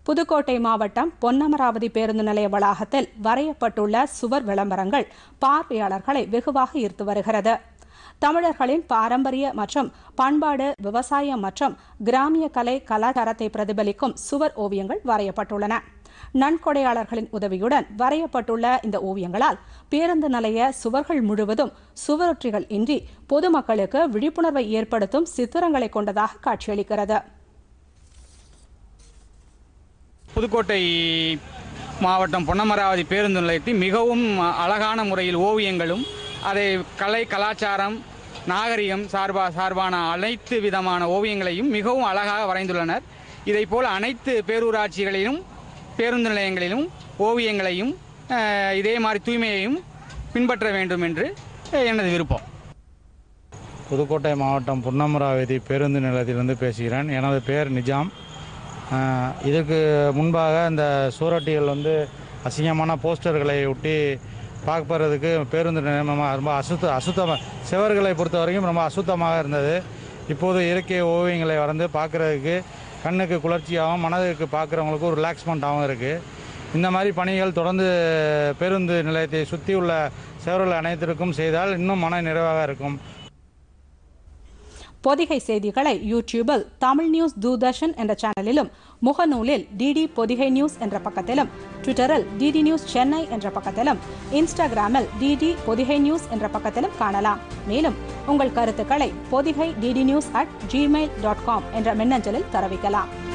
புதுக்கோட்டை மாவட்டம் பொன்னமராவதி பேருந்து நிலைய வளாகத்தில் வரையப்பட்டுள்ள சுவர் விளம்பரங்கள் பார்வையாளர்களை வெகுவாக ஈர்த்து வருகிறது தமிழர்களின் பாரம்பரிய மற்றும் பண்பாடு விவசாயம் மற்றும் கிராமிய கலை கலாச்சாரத்தை பிரதிபலிக்கும் சுவர் ஓவியங்கள் வரையப்பட்டுள்ளன நன்கொடையாளர்களின் உதவியுடன் வரையப்பட்டுள்ள இந்த ஓவியங்களால் பேருந்து நிலைய சுவர்கள் முழுவதும் சுவரொற்றிகள் இன்றி பொதுமக்களுக்கு விழிப்புணர்வை ஏற்படுத்தும் சித்திரங்களை கொண்டதாக காட்சியளிக்கிறது புதுக்கோட்டை மாவட்டம் பொன்னமராவதி பேருந்து நிலையத்தில் மிகவும் அழகான முறையில் ஓவியங்களும் அதை கலை கலாச்சாரம் நாகரிகம் சார்பா சார்பான அனைத்து விதமான ஓவியங்களையும் மிகவும் அழகாக வரைந்துள்ளனர் இதைப்போல் அனைத்து பேரூராட்சிகளிலும் பேருந்து நிலையங்களிலும் ஓவியங்களையும் அஹ், இதே மாதிரி தூய்மையையும் பின்பற்ற வேண்டும் என்று அஹ், எனது விருப்பம் புதுக்கோட்டை மாவட்டம் புன்னமராவதி பேருந்து நிலையத்திலிருந்து பேசுகிறேன் எனது பெயர் நிஜாம் அஹ், இதற்கு முன்பாக இந்த சூரட்டிகள் வந்து அசிங்கமான போஸ்டர்களை ஒட்டி பார்ப்பறதுக்கு பேருந்து நிலையமாக ரொம்ப அசுத்த அசுத்தமாக சிவர்களை பொறுத்த வரைக்கும் ரொம்ப அசுத்தமாக இருந்தது இப்போது இயற்கை ஓவியங்களை வரைந்து பார்க்குறதுக்கு கண்ணுக்கு குளிர்ச்சியாகவும் மனதுக்கு பார்க்குறவங்களுக்கு ஒரு ரிலாக்ஸ்மெண்ட்டாகவும் இருக்குது இந்த மாதிரி பணிகள் தொடர்ந்து பேருந்து நிலையத்தை சுற்றி உள்ள சிவர்கள் அனைத்திற்கும் செய்தால் இன்னும் மன நிறைவாக இருக்கும் பொதிகை செய்திகளை யூடியூபில் தமிழ் நியூஸ் தூர்தர்ஷன் என்ற சேனலிலும் முகநூலில் டிடி பொதிகை நியூஸ் என்ற பக்கத்திலும் ட்விட்டரில் டிடி நியூஸ் சென்னை என்ற பக்கத்திலும் இன்ஸ்டாகிராமில் டிடி பொதிகை நியூஸ் என்ற பக்கத்திலும் காணலாம் மேலும் உங்கள் கருத்துக்களை Podhigai DD news at Gmail dot com என்ற மின்னஞ்சலில் தெரிவிக்கலாம்